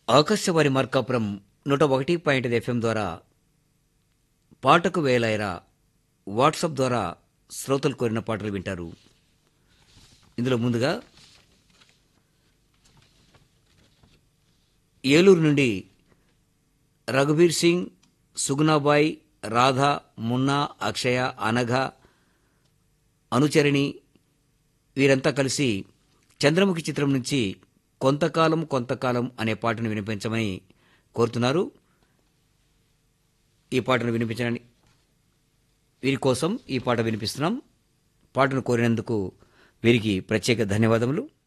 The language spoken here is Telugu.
ఆకాశవాణి మార్కాపురం నూట ఒకటి పాయింట్ ఐదు ఎఫ్ఎం ద్వారా పాటకు వేలైరా వాట్సాప్ ద్వారా శ్రోతలు కోరిన పాటలు వింటారు ఇందులో ముందుగా ఏలూరు నుండి రఘుబీర్ సింగ్ సుగుణాబాయ్ రాధ మున్నా అక్షయ అనఘ అనుచరిణి వీరంతా కలిసి చంద్రముఖి చిత్రం నుంచి కొంతకాలం కొంతకాలం అనే పాటను వినిపించమని కోరుతున్నారు ఈ పాటను వినిపించడానికి వీరి కోసం ఈ పాట వినిపిస్తున్నాం పాటను కోరినందుకు వీరికి ప్రత్యేక ధన్యవాదములు